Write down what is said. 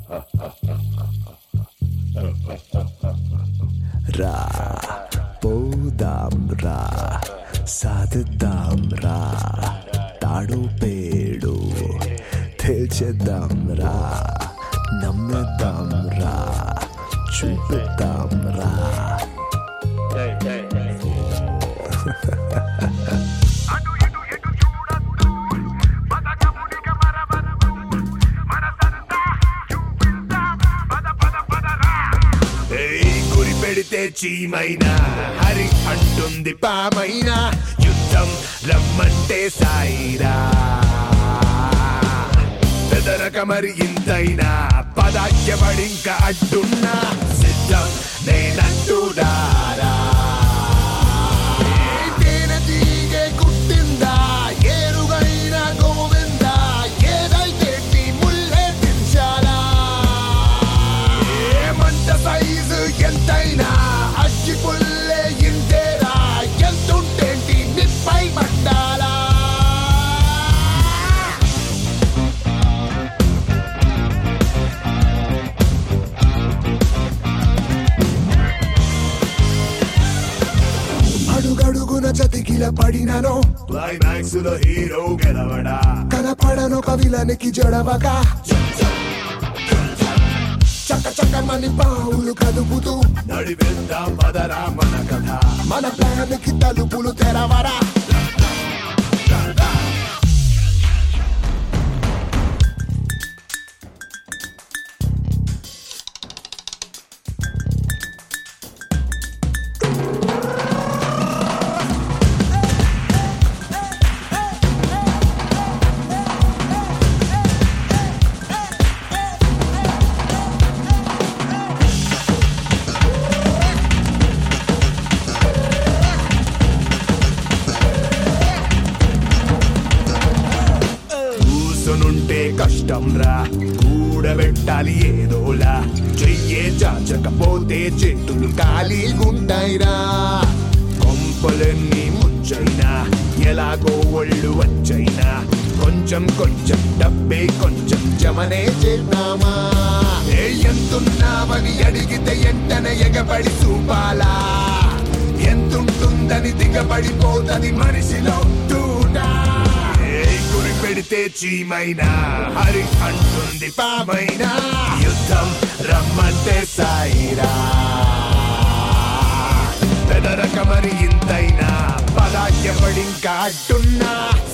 రా పోదాం రా సాధిద్దాం రా తాడు పేడు తేల్చేద్దాం రా నమ్మేద్దాం రా చూపిద్దాం రా అటు ఇటు ఎటు చూడద్దు పదకమునిక మరవరవద్దు మనసంతా చూపిద్దాం పద పద పదరా ఏయ్ గురి పెడితే చీమైనా హరి అంటుంది పామైనా యుద్ధం రమ్మంటే సాయిరా పెదరక మరి ఇంతైనా పదాఖ్యపడింక అడ్డున్నా సిద్ధం నేనంటుడారా తేనె తీగె కుట్టిందా ఏరుగైన గోవిందా ఏదైతే నీ ముల్లే దించాలా ఏమంట సైజు ఎంతైనా అగ్గి పుల్లే ఇంతేరా ఎంతుంటేంటి నిప్పై మండాలా అడుగడుగున చతికిల పడినను క్లైమాక్స్ లో హీరో గెలవడా కనపడను కవిలనికి జడవగా చక్క చక్కమని పావులు కదుపుతూ నడివేద్దాం పదరా మన కథ మన ప్లాన్కి తలుపులు తెరవరా కూసునుంటే కష్టం రా కూడబెట్టాలి ఏదోలా చెయ్యే చాచకపోతే చెట్టులు ఖాళీగుంటాయిరా కొంపలన్నీ ముంచైనా ఎలాగో ఒళ్ళు వచ్చైనా కొంచెం కొంచెం డబ్బే కొంచెం జమనే చేద్దామా ఏ ఎంతున్నామని అడిగితే ఎంటనే ఎగబడి చూపాలా ఎంతుంటుందని దిగబడిపోతది మనిషిలో తూటా ఏ గురి పెడితే చీమైనా హరి అంటుంది పామైనా యుద్ధం రమ్మంటే సాయిరా పెదరక మరి ఇంతైనా పదాఖ్యపడింకా అడ్డున్నా